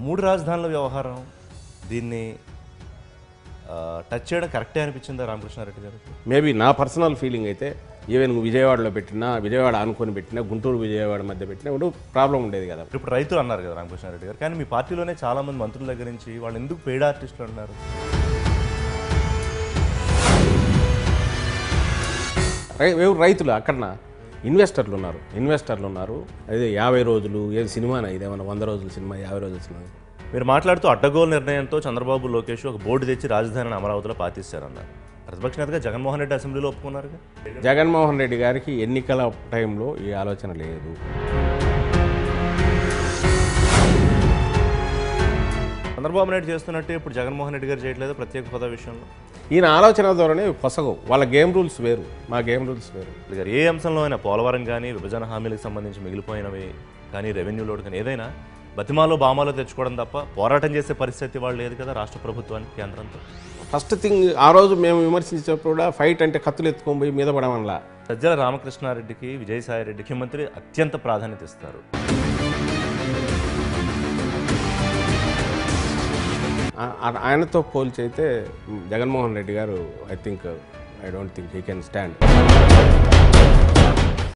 మూడు రాజధానుల వ్యవహారం దీన్ని ఆ, టచ్ చేయడం కరెక్టే అనిపించిందా రామకృష్ణారెడ్డి గారికి మేబీ నా పర్సనల్ ఫీలింగ్ అయితే ఈవెన్ విజయవాడలో పెట్టినా విజయవాడ ఆనుకొని పెట్టినా గుంటూరు విజయవాడ మధ్య పెట్టినా ఇప్పుడు ప్రాబ్లం ఉండేది కదా ఇప్పుడు రైతులు అన్నారు కదా రామకృష్ణారెడ్డి గారు కానీ మీ పార్టీలోనే చాలా మంది మంత్రుల దగ్గర నుంచి వాళ్ళు ఎందుకు పెయిడ్ ఆర్టిస్టులు అంటున్నారు రై- ఎవరు రైతులు అక్కడ ఇన్వెస్టర్లు ఉన్నారు ఇన్వెస్టర్లు ఉన్నారు అదే యాభై రోజులు ఏది సినిమానా ఇదేమన్నా వంద రోజుల సినిమా యాభై రోజుల సినిమా మీరు మాట్లాడుతూ అడ్డగోలు నిర్ణయంతో చంద్రబాబు లోకేష్ ఒక బోర్డు తెచ్చి రాజధానిని అమరావతిలో పాతిస్తారన్నారు ప్రతిపక్ష నేతగా జగన్మోహన్ రెడ్డి అసెంబ్లీలో ఒప్పుకున్నారుగా జగన్మోహన్ రెడ్డి గారికి ఎన్నికల టైంలో ఈ ఆలోచన లేదు చంద్రబాబు నాయుడు చేస్తున్నట్టే ఇప్పుడు జగన్మోహన్ రెడ్డి గారు చేయట్లేదు ప్రత్యేక హోదా విషయంలో ఈయన ఆలోచన ధోరణి పొసగవు వాళ్ళ గేమ్ రూల్స్ వేరు మా గేమ్ రూల్స్ వేరు రెడ్డి గారు ఏ అంశంలో అయినా పోలవరం కానీ విభజన హామీలకు సంబంధించి మిగిలిపోయినవి కానీ రెవెన్యూ లోడ్ కానీ ఏదైనా బతిమాలో బామాలో తెచ్చుకోవడం తప్ప పోరాటం చేసే పరిస్థితి వాళ్ళు లేదు కదా రాష్ట్ర ప్రభుత్వానికి కేంద్రంతో ఫస్ట్ థింగ్ ఆ రోజు మేము విమర్శించినప్పుడు కూడా ఫైట్ అంటే కత్తులు ఎత్తుకొని పోయి మీద పడమనలా సజ్జల రామకృష్ణారెడ్డికి విజయసాయి రెడ్డి ముఖ్యమంత్రి అత్యంత ప్రాధాన్యత ఇస్తారు ఆ- ఆ- ఆయనతో పోల్చైతే జగన్మోహన్ రెడ్డి గారు I think I don't think he can stand